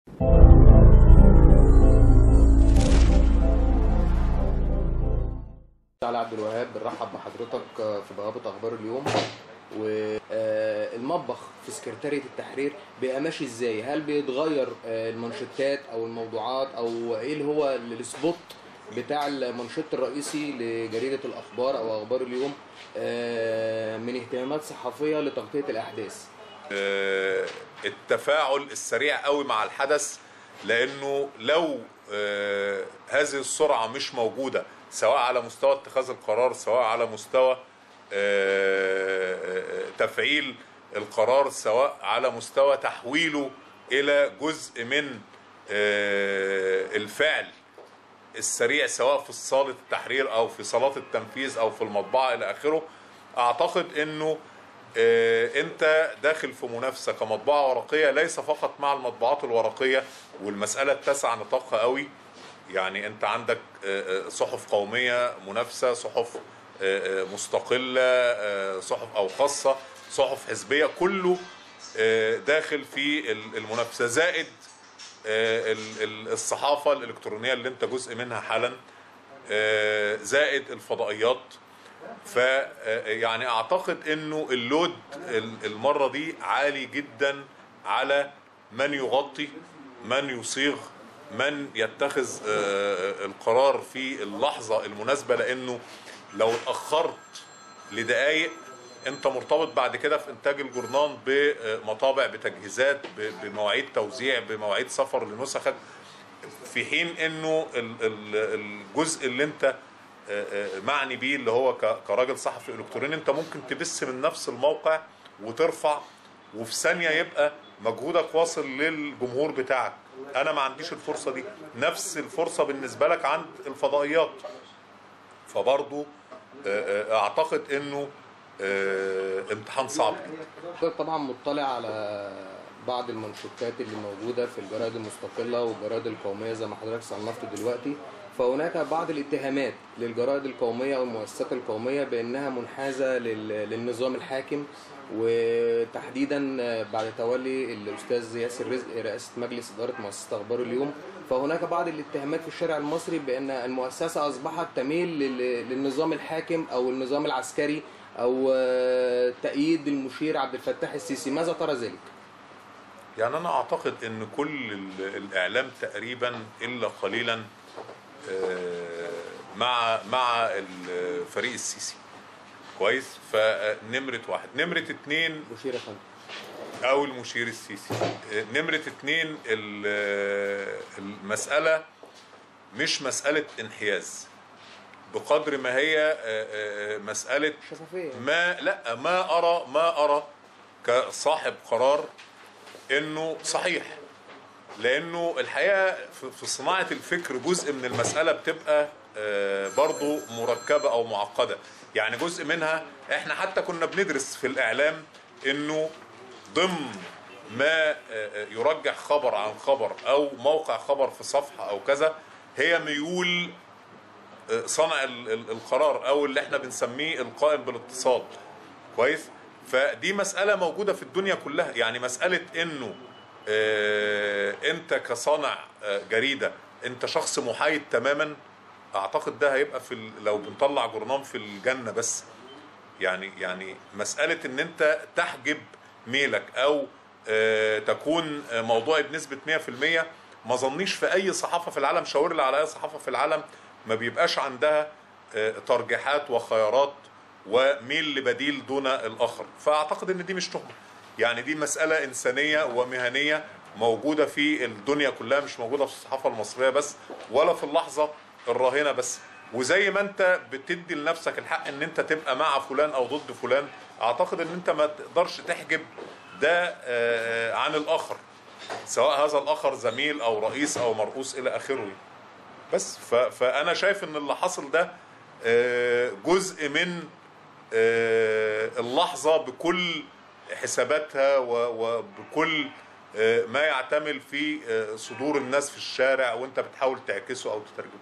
علي عبد الوهاب بنرحب بحضرتك في بوابه اخبار اليوم والمطبخ في سكرتارية التحرير بيبقى ماشي ازاي هل بيتغير آه، المانشيتات او الموضوعات او ايه اللي هو السبوت بتاع المانشيت الرئيسي لجريدة الاخبار او اخبار اليوم آه، من اهتمامات صحفية لتغطية الاحداث آه، التفاعل السريع قوي مع الحدث لانه لو آه، هذه السرعه مش موجوده سواء على مستوى اتخاذ القرار سواء على مستوى آه، آه، تفعيل القرار سواء على مستوى تحويله الى جزء من آه، الفعل السريع سواء في صالة التحرير او في صالات التنفيذ او في المطبعة الى اخره اعتقد انه آه، انت داخل في منافسة كمطبعة ورقية ليس فقط مع المطبوعات الورقية والمسألة اتسع نطاقها قوي يعني انت عندك آه، آه، صحف قومية منافسة صحف آه، آه، مستقلة آه، صحف او خاصة صحف حزبية كله آه، داخل في المنافسة زائد آه، ال- ال- الصحافة الإلكترونية اللي أنت جزء منها حالا آه، زائد الفضائيات ف آه، يعني أعتقد إنه اللود ال- المرة دي عالي جدا على من يغطي من يصيغ من يتخذ آه، القرار في اللحظة المناسبة لأنه لو اتأخرت لدقايق انت مرتبط بعد كده في انتاج الجورنان بمطابع بتجهيزات ب- بمواعيد توزيع بمواعيد سفر لنسخك في حين انه ال- ال- الجزء اللي انت آه، آه، معني بيه اللي هو ك- كراجل صحفي الكتروني انت ممكن تبث من نفس الموقع وترفع وفي ثانيه يبقى مجهودك واصل للجمهور بتاعك انا ما عنديش الفرصه دي نفس الفرصه بالنسبه لك عند الفضائيات فبرضو آه، آه، اعتقد انه آه، امتحان صعب جدا حضرتك طبعا مطلع على بعض المانشيتات اللي موجودة في الجرائد المستقلة والجرائد القومية زي ما حضرتك صنفت دلوقتي فهناك بعض الاتهامات للجرائد القومية أو المؤسسات القومية بأنها منحازة لل- للنظام الحاكم وتحديدا بعد تولي الأستاذ ياسر رزق رئاسة مجلس إدارة مؤسسة أخبار اليوم فهناك بعض الاتهامات في الشارع المصري بأن المؤسسة أصبحت تميل لل- للنظام الحاكم أو النظام العسكري أو آه، تأييد المشير عبد الفتاح السيسي ماذا ترى ذلك؟ يعني انا اعتقد ان كل ال- الاعلام تقريبا الا قليلا آه، مع مع الفريق السيسي كويس فنمرة واحد نمرة اتنين مشير يا فندم او المشير السيسي آه، نمرة اتنين ال- المسألة مش مسألة انحياز بقدر ما هي آه، آه، مسألة شفافية ما لا ما ارى ما ارى كصاحب قرار انه صحيح لانه الحقيقه في- في صناعه الفكر جزء من المساله بتبقى آه، برضو مركبه او معقده يعني جزء منها احنا حتى كنا بندرس في الاعلام انه ضمن ما آه، آه، يرجح خبر عن خبر او موقع خبر في صفحه او كذا هي ميول صنع ال- ال- القرار او اللي احنا بنسميه القائم بالاقتصاد كويس فدي مسألة موجودة في الدنيا كلها يعني مسألة انه آه، انت كصانع آه، جريدة انت شخص محايد تماما اعتقد ده هيبقى في ال- لو بنطلع جورنال في الجنة بس يعني يعني مسألة ان انت تحجب ميلك او آه، تكون آه، موضوعي بنسبة 100% ما ظنيش في اي صحافة في العالم شاور لي على اي صحافة في العالم ما بيبقاش عندها آه، ترجيحات وخيارات وميل لبديل دون الاخر فاعتقد ان دي مش تهمة يعني دي مسألة انسانية ومهنية موجودة في الدنيا كلها مش موجودة في الصحافة المصرية بس ولا في اللحظة الراهنة بس وزي ما انت بتدي لنفسك الحق ان انت تبقى مع فلان او ضد فلان اعتقد ان انت ما تقدرش تحجب ده آه، عن الاخر سواء هذا الاخر زميل او رئيس او مرؤوس الى اخره بس ف- فانا شايف ان اللي حصل ده آه، جزء من آه، اللحظه بكل حساباتها و- وبكل آه، ما يعتمل في آه، صدور الناس في الشارع وانت بتحاول تعكسه او تترجمه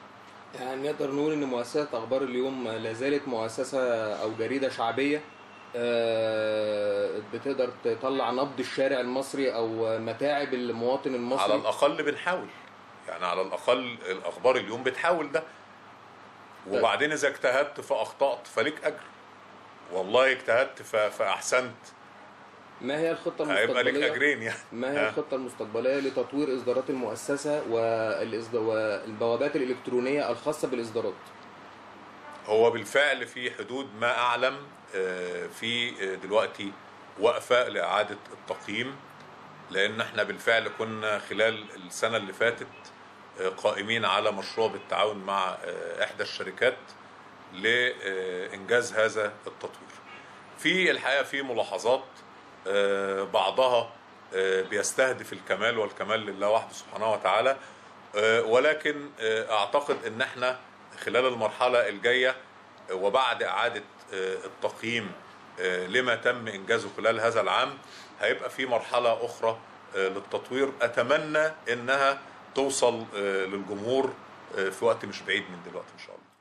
يعني نقدر نقول ان مؤسسة اخبار اليوم لا زالت مؤسسة او جريدة شعبية آه، بتقدر تطلع نبض الشارع المصري او متاعب المواطن المصري على الاقل بنحاول يعني على الاقل الاخبار اليوم بتحاول ده وبعدين اذا اجتهدت فاخطات فليك اجر والله اجتهدت ف- فاحسنت ما هي الخطه هيبقى لك المستقبليه اجرين يعني ما هي ها. الخطة المستقبلية لتطوير إصدارات المؤسسة والإصد- والبوابات الإلكترونية الخاصة بالإصدارات؟ هو بالفعل في حدود ما اعلم آه، في آه، دلوقتي وقفه لاعاده التقييم لان احنا بالفعل كنا خلال السنه اللي فاتت آه، قائمين على مشروع بالتعاون مع آه، احدى الشركات لانجاز هذا التطوير. في الحقيقه في ملاحظات آه، بعضها آه، بيستهدف الكمال والكمال لله وحده سبحانه وتعالى آه، ولكن آه، اعتقد ان احنا خلال المرحله الجايه آه، وبعد اعاده آه، التقييم آه، لما تم انجازه خلال هذا العام هيبقى في مرحله اخرى آه، للتطوير اتمنى انها توصل آه، للجمهور آه، في وقت مش بعيد من دلوقتي ان شاء الله